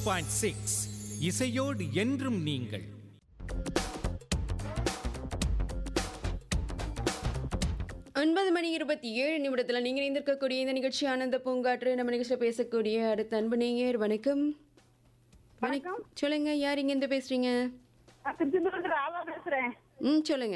Point six இசையோடு என்றும் நீங்கள் ஒன்பது மணி இருபத்தி ஏழு நிமிடத்தில் நீங்கள் இணைந்திருக்கக்கூடிய இந்த நிகழ்ச்சி ஆனந்த பூங்காற்று நம்ம நிகழ்ச்சியில் பேசக்கூடிய அடுத்த அன்பு நேயர் வணக்கம் வணக்கம் சொல்லுங்க யார் இங்க இருந்து பேசுறீங்க நான் திருச்செந்தூர்ல ராதா பேசுறேன் ம் சொல்லுங்க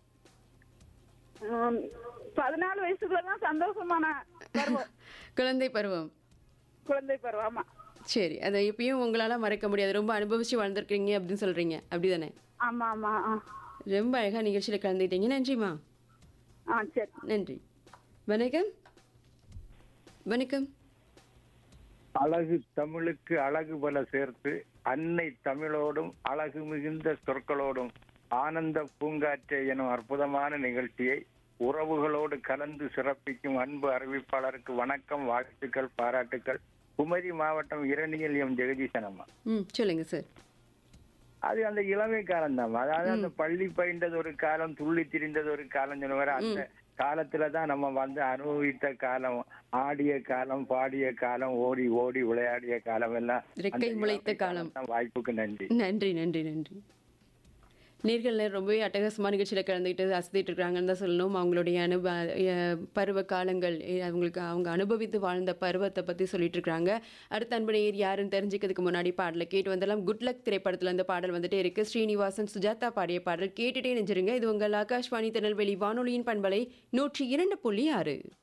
உம், பதினாலு வயசுக்குள்ளதான் சந்தோஷமான பருவம் குழந்தை பருவம் குழந்தை பருவம் ஆமா சரி அதை எப்பயும் உங்களால மறக்க முடியாது ரொம்ப அனுபவிச்சு வாழ்ந்திருக்கீங்க அப்படின்னு சொல்றீங்க அப்படிதானே ஆமா ஆமா ஆ. ரொம்ப அழகா நிகழ்ச்சியில கலந்துட்டீங்க நன்றிம்மா ஆ சரி நன்றி வணக்கம் வணக்கம் அழகு தமிழுக்கு அழகு பல சேர்த்து அன்னை தமிழோடும் அழகு மிகுந்த சொற்களோடும் ஆனந்த பூங்காற்றை எனும் அற்புதமான நிகழ்ச்சியை உறவுகளோடு கலந்து சிறப்பிக்கும் அன்பு அறிவிப்பாளருக்கு வணக்கம் வாழ்த்துக்கள் பாராட்டுக்கள் குமரி மாவட்டம் இரணியல் எம் ஜெகதீசன் அம்மா ம் சொல்லுங்க சார் அது அந்த இளமை காலம் தான் அதாவது அந்த பள்ளி பயின்றது ஒரு காலம் துள்ளி திரிந்தது ஒரு காலம் சொன்ன அந்த காலத்துல தான் நம்ம வந்து அனுபவித்த காலம் ஆடிய காலம் பாடிய காலம் ஓடி ஓடி விளையாடிய காலம் எல்லாம் ரெக்கை அந்த முளைத்த இளமை காலம். தான். வாய்ப்புக்கு நன்றி நன்றி நன்றி நன்றி நேர்கள் ரொம்பவே அட்டகாசமான நிகழ்ச்சியில் கலந்துக்கிட்டு அசதிட்டு இருக்காங்கன்னு தான் சொல்லணும் அவங்களுடைய அனுப அஹ் பருவ காலங்கள் எ- அவங்களுக்கு அவங்க அனுபவித்து வாழ்ந்த பருவத்தை பற்றி சொல்லிட்டு இருக்காங்க அடுத்த அன்பு நேயர் யாருன்னு தெரிஞ்சுக்கிறதுக்கு முன்னாடி பாடலை கேட்டு வந்தெல்லாம் குட் லக் திரைப்படத்தில் அந்த பாடல் வந்துட்டே இருக்கு ஸ்ரீனிவாசன் சுஜாதா பாடிய பாடல் கேட்டுட்டே நெஞ்சிருங்க இது உங்கள் ஆகாஷ்வாணி திருநெல்வேலி வானொலியின் பண்பலை நூற்றி இரண்டு புள்ளி ஆறு